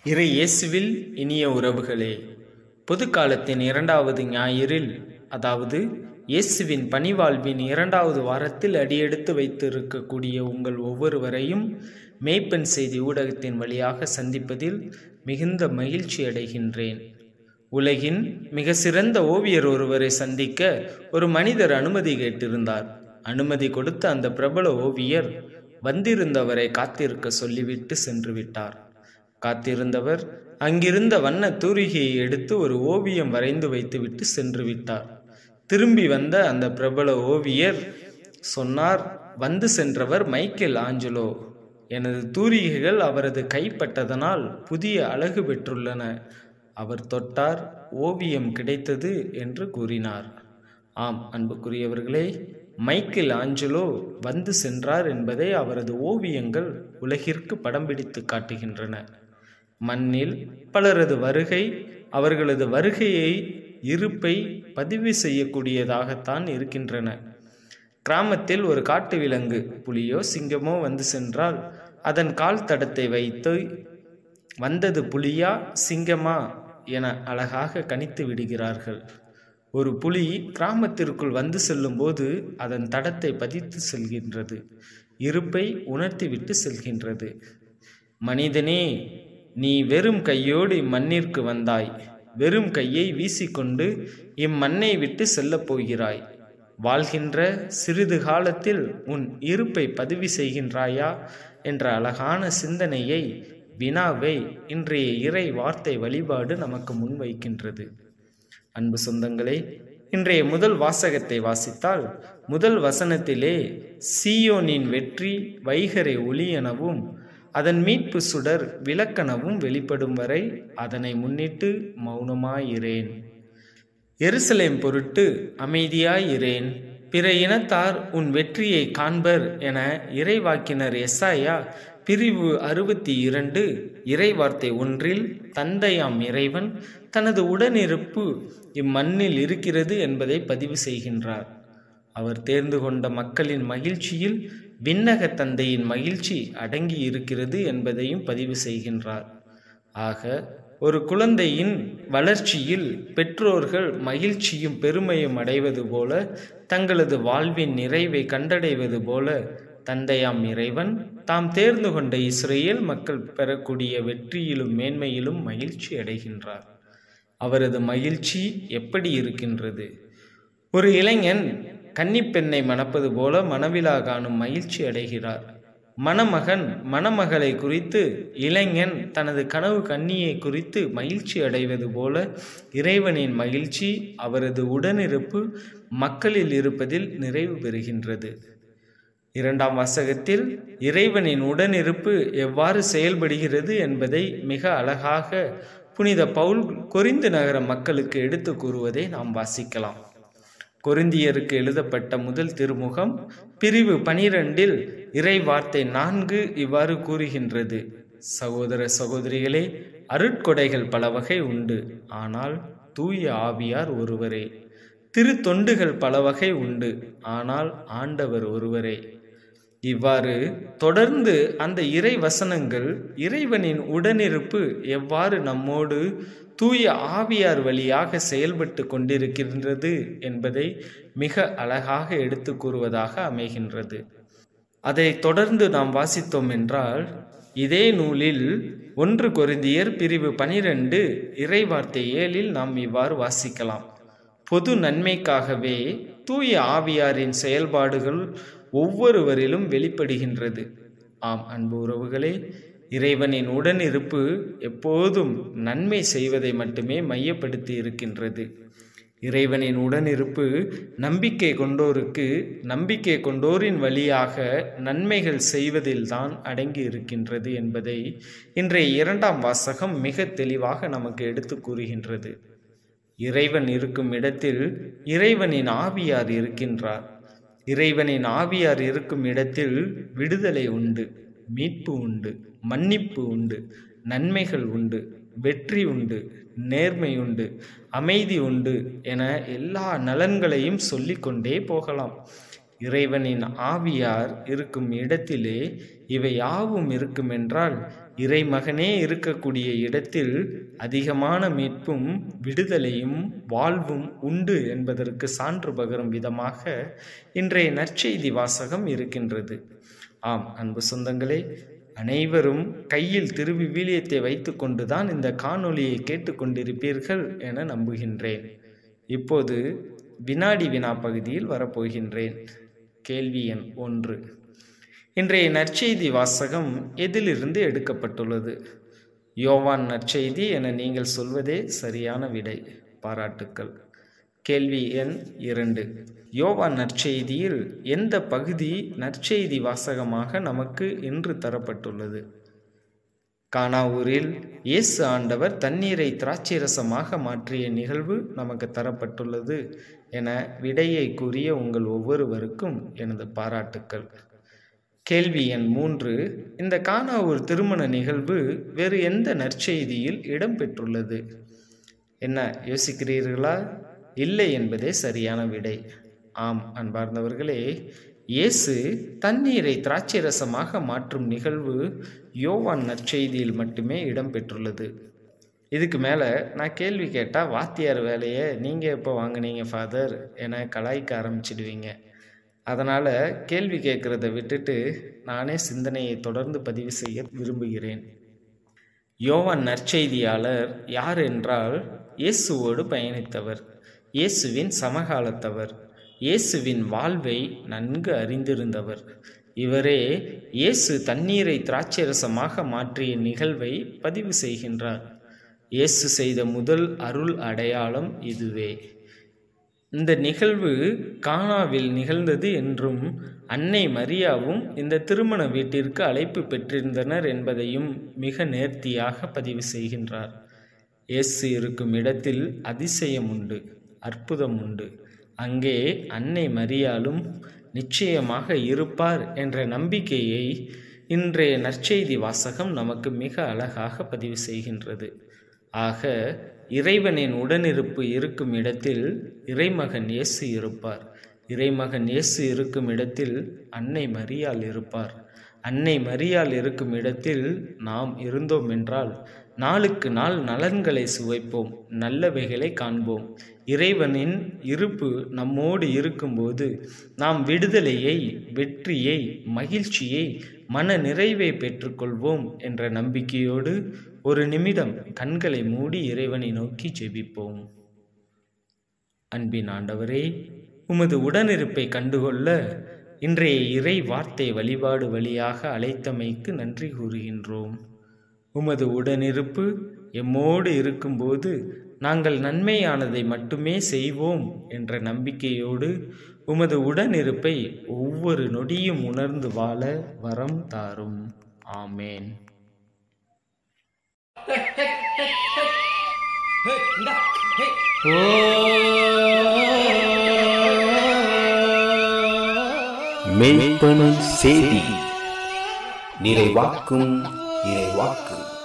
இறை இயேசுவில் இனிய உறவுகளே பொதுக்காலத்தின் இரண்டாவது ஞாயிறில் அதாவது இயேசுவின் பணிவாழ்வின் இரண்டாவது வாரத்தில் அடியெடுத்து வைத்திருக்கக்கூடிய உங்கள் ஒவ்வொருவரையும் மேய்ப்பன் செய்தி ஊடகத்தின் வழியாக சந்திப்பதில் மிகுந்த மகிழ்ச்சி அடைகின்றேன் உலகின் மிக சிறந்த ஓவியர் ஒருவரை சந்திக்க ஒரு மனிதர் அனுமதி கேட்டிருந்தார் அனுமதி கொடுத்த அந்த பிரபல ஓவியர் வந்திருந்தவரை காத்திருக்க சொல்லிவிட்டு சென்று விட்டார் காத்திருந்தவர் அங்கிருந்த வண்ண தூரிகையை எடுத்து ஒரு ஓவியம் வரைந்து வைத்துவிட்டு சென்று விட்டார் திரும்பி வந்த அந்த பிரபல ஓவியர் சொன்னார் வந்து சென்றவர் மைக்கேல் ஆஞ்சலோ எனது தூரிகைகள் அவரது கைப்பட்டதனால் புதிய அழகு பெற்றுள்ளன அவர் தொட்டார் ஓவியம் கிடைத்தது என்று கூறினார் ஆம் அன்புக்குரியவர்களே மைக்கேல் ஆஞ்சலோ வந்து சென்றார் என்பதை அவரது ஓவியங்கள் உலகிற்கு படம் பிடித்து காட்டுகின்றன மண்ணில் பலரது வருகை அவர்களது வருகையை இருப்பை பதிவு செய்யக்கூடியதாகத்தான் இருக்கின்றன கிராமத்தில் ஒரு காட்டு விலங்கு புலியோ சிங்கமோ வந்து சென்றால் அதன் கால் தடத்தை வைத்து வந்தது புலியா சிங்கமா என அழகாக கணித்து விடுகிறார்கள் ஒரு புலி கிராமத்திற்குள் வந்து செல்லும்போது அதன் தடத்தை பதித்து செல்கின்றது இருப்பை உணர்த்திவிட்டு செல்கின்றது மனிதனே நீ வெறும் கையோடு இம்மண்ணிற்கு வந்தாய் வெறும் கையை வீசிக்கொண்டு இம்மண்ணை விட்டு செல்லப் போகிறாய் வாழ்கின்ற சிறிது காலத்தில் உன் இருப்பை பதிவு செய்கின்றாயா என்ற அழகான சிந்தனையை வினாவை இன்றைய இறை வார்த்தை வழிபாடு நமக்கு முன்வைக்கின்றது அன்பு சொந்தங்களே இன்றைய முதல் வாசகத்தை வாசித்தால் முதல் வசனத்திலே சீயோனின் வெற்றி வைகரை ஒளி எனவும் அதன் மீட்பு சுடர் விளக்கெனவும் வெளிப்படும் வரை அதனை முன்னிட்டு மௌனமாயிரேன் எருசலேம் பொருட்டு அமைதியாயிரேன் பிற இனத்தார் உன் வெற்றியை காண்பர் என இறைவாக்கினர் எஸ்ஐயா பிரிவு அறுபத்தி இரண்டு இறைவார்த்தை ஒன்றில் தந்தையாம் இறைவன் தனது உடனிருப்பு இம்மண்ணில் இருக்கிறது என்பதை பதிவு செய்கின்றார் அவர் தேர்ந்து கொண்ட மக்களின் மகிழ்ச்சியில் விண்ணக தந்தையின் மகிழ்ச்சி அடங்கி இருக்கிறது என்பதையும் பதிவு செய்கின்றார் ஆக ஒரு குழந்தையின் வளர்ச்சியில் பெற்றோர்கள் மகிழ்ச்சியும் பெருமையும் அடைவது போல தங்களது வாழ்வின் நிறைவை கண்டடைவது போல தந்தையாம் இறைவன் தாம் தேர்ந்து கொண்ட இஸ்ரேல் மக்கள் பெறக்கூடிய வெற்றியிலும் மேன்மையிலும் மகிழ்ச்சி அடைகின்றார் அவரது மகிழ்ச்சி எப்படி இருக்கின்றது ஒரு இளைஞன் கன்னிப்பெண்ணை மணப்பது போல மனவிழா காணும் மகிழ்ச்சி அடைகிறார் மணமகன் மணமகளை குறித்து இளைஞன் தனது கனவு கன்னியை குறித்து மகிழ்ச்சி அடைவது போல இறைவனின் மகிழ்ச்சி அவரது உடனிருப்பு மக்களில் இருப்பதில் நிறைவு பெறுகின்றது இரண்டாம் வாசகத்தில் இறைவனின் உடனிருப்பு எவ்வாறு செயல்படுகிறது என்பதை மிக அழகாக புனித பவுல் கொரிந்து நகர மக்களுக்கு எடுத்து கூறுவதை நாம் வாசிக்கலாம் கொரிந்தியருக்கு எழுதப்பட்ட முதல் திருமுகம் பிரிவு பனிரெண்டில் இறை வார்த்தை நான்கு இவ்வாறு கூறுகின்றது சகோதர சகோதரிகளே அருட்கொடைகள் பல வகை உண்டு ஆனால் தூய ஆவியார் ஒருவரே திருத்தொண்டுகள் பல வகை உண்டு ஆனால் ஆண்டவர் ஒருவரே இவ்வாறு தொடர்ந்து அந்த இறை வசனங்கள் இறைவனின் உடனிருப்பு எவ்வாறு நம்மோடு தூய ஆவியார் வழியாக செயல்பட்டு கொண்டிருக்கின்றது என்பதை மிக அழகாக எடுத்து கூறுவதாக அமைகின்றது அதை தொடர்ந்து நாம் வாசித்தோம் என்றால் இதே நூலில் ஒன்று கொருந்தியர் பிரிவு பனிரெண்டு இறைவார்த்தை ஏழில் நாம் இவ்வாறு வாசிக்கலாம் பொது நன்மைக்காகவே தூய ஆவியாரின் செயல்பாடுகள் ஒவ்வொருவரிலும் வெளிப்படுகின்றது ஆம் அன்பு உறவுகளே இறைவனின் உடனிருப்பு எப்போதும் நன்மை செய்வதை மட்டுமே மையப்படுத்தி இருக்கின்றது இறைவனின் உடனிருப்பு நம்பிக்கை கொண்டோருக்கு நம்பிக்கை கொண்டோரின் வழியாக நன்மைகள் செய்வதில்தான் அடங்கி இருக்கின்றது என்பதை இன்றைய இரண்டாம் வாசகம் மிக தெளிவாக நமக்கு எடுத்து கூறுகின்றது இறைவன் இருக்கும் இடத்தில் இறைவனின் ஆவியார் இருக்கின்றார் இறைவனின் ஆவியார் இருக்கும் இடத்தில் விடுதலை உண்டு மீட்பு உண்டு மன்னிப்பு உண்டு நன்மைகள் உண்டு வெற்றி உண்டு நேர்மை உண்டு அமைதி உண்டு என எல்லா நலன்களையும் சொல்லிக்கொண்டே போகலாம் இறைவனின் ஆவியார் இருக்கும் இடத்திலே இவை யாவும் இருக்குமென்றால் இறைமகனே இருக்கக்கூடிய இடத்தில் அதிகமான மீட்பும் விடுதலையும் வாழ்வும் உண்டு என்பதற்கு சான்று பகரும் விதமாக இன்றைய நற்செய்தி வாசகம் இருக்கின்றது ஆம் அன்பு சொந்தங்களே அனைவரும் கையில் திருவிவிலியத்தை வைத்துக்கொண்டுதான் இந்த காணொளியை கேட்டுக்கொண்டிருப்பீர்கள் என நம்புகின்றேன் இப்போது வினாடி வினா பகுதியில் வரப்போகின்றேன் கேள்வி எண் ஒன்று இன்றைய நற்செய்தி வாசகம் எதிலிருந்து எடுக்கப்பட்டுள்ளது யோவான் நற்செய்தி என நீங்கள் சொல்வதே சரியான விடை பாராட்டுக்கள் கேள்வி எண் இரண்டு யோவான் நற்செய்தியில் எந்த பகுதி நற்செய்தி வாசகமாக நமக்கு இன்று தரப்பட்டுள்ளது கானாவூரில் இயேசு ஆண்டவர் தண்ணீரை திராட்சரசமாக மாற்றிய நிகழ்வு நமக்கு தரப்பட்டுள்ளது என விடையை கூறிய உங்கள் ஒவ்வொருவருக்கும் எனது பாராட்டுக்கள் கேள்வி எண் மூன்று இந்த கானாவூர் திருமண நிகழ்வு வேறு எந்த நற்செய்தியில் இடம்பெற்றுள்ளது என்ன யோசிக்கிறீர்களா இல்லை என்பதே சரியான விடை ஆம் அன்பார்ந்தவர்களே இயேசு தண்ணீரை திராட்சரசமாக மாற்றும் நிகழ்வு யோவான் நற்செய்தியில் மட்டுமே இடம்பெற்றுள்ளது இதுக்கு மேலே நான் கேள்வி கேட்டால் வாத்தியார் வேலையை நீங்கள் எப்போ வாங்கினீங்க ஃபாதர் என கலாய்க்க ஆரம்பிச்சிடுவீங்க அதனால் கேள்வி கேட்குறத விட்டுட்டு நானே சிந்தனையை தொடர்ந்து பதிவு செய்ய விரும்புகிறேன் யோவான் நற்செய்தியாளர் யார் என்றால் இயேசுவோடு பயணித்தவர் இயேசுவின் சமகாலத்தவர் இயேசுவின் வாழ்வை நன்கு அறிந்திருந்தவர் இவரே இயேசு தண்ணீரை திராட்சரசமாக மாற்றிய நிகழ்வை பதிவு செய்கின்றார் இயேசு செய்த முதல் அருள் அடையாளம் இதுவே இந்த நிகழ்வு கானாவில் நிகழ்ந்தது என்றும் அன்னை மரியாவும் இந்த திருமண வீட்டிற்கு அழைப்பு பெற்றிருந்தனர் என்பதையும் மிக நேர்த்தியாக பதிவு செய்கின்றார் இயேசு இருக்கும் இடத்தில் அதிசயம் உண்டு அற்புதம் உண்டு அங்கே அன்னை மரியாலும் நிச்சயமாக இருப்பார் என்ற நம்பிக்கையை இன்றைய நற்செய்தி வாசகம் நமக்கு மிக அழகாக பதிவு செய்கின்றது ஆக இறைவனின் உடனிருப்பு இருக்கும் இடத்தில் இறைமகன் இயேசு இருப்பார் இறைமகன் இயேசு இருக்கும் இடத்தில் அன்னை மரியாள் இருப்பார் அன்னை மரியாள் இருக்கும் இடத்தில் நாம் இருந்தோம் என்றால் நாளுக்கு நாள் நலன்களை சுவைப்போம் நல்லவைகளை காண்போம் இறைவனின் இருப்பு நம்மோடு இருக்கும்போது நாம் விடுதலையை வெற்றியை மகிழ்ச்சியை மன நிறைவை பெற்றுக்கொள்வோம் என்ற நம்பிக்கையோடு ஒரு நிமிடம் கண்களை மூடி இறைவனை நோக்கி ஜெபிப்போம் அன்பின் ஆண்டவரே உமது உடனிருப்பை கண்டுகொள்ள இன்றைய இறை வார்த்தை வழிபாடு வழியாக அழைத்தமைக்கு நன்றி கூறுகின்றோம் உமது உடனிருப்பு எம்மோடு இருக்கும்போது நாங்கள் நன்மையானதை மட்டுமே செய்வோம் என்ற நம்பிக்கையோடு உமது உடனிருப்பை ஒவ்வொரு நொடியும் உணர்ந்து வாழ வரம் தாரும் ஆமேன் மெய்ப்பணம் செய்தி நிறைவாக்கும் இறைவாக்கு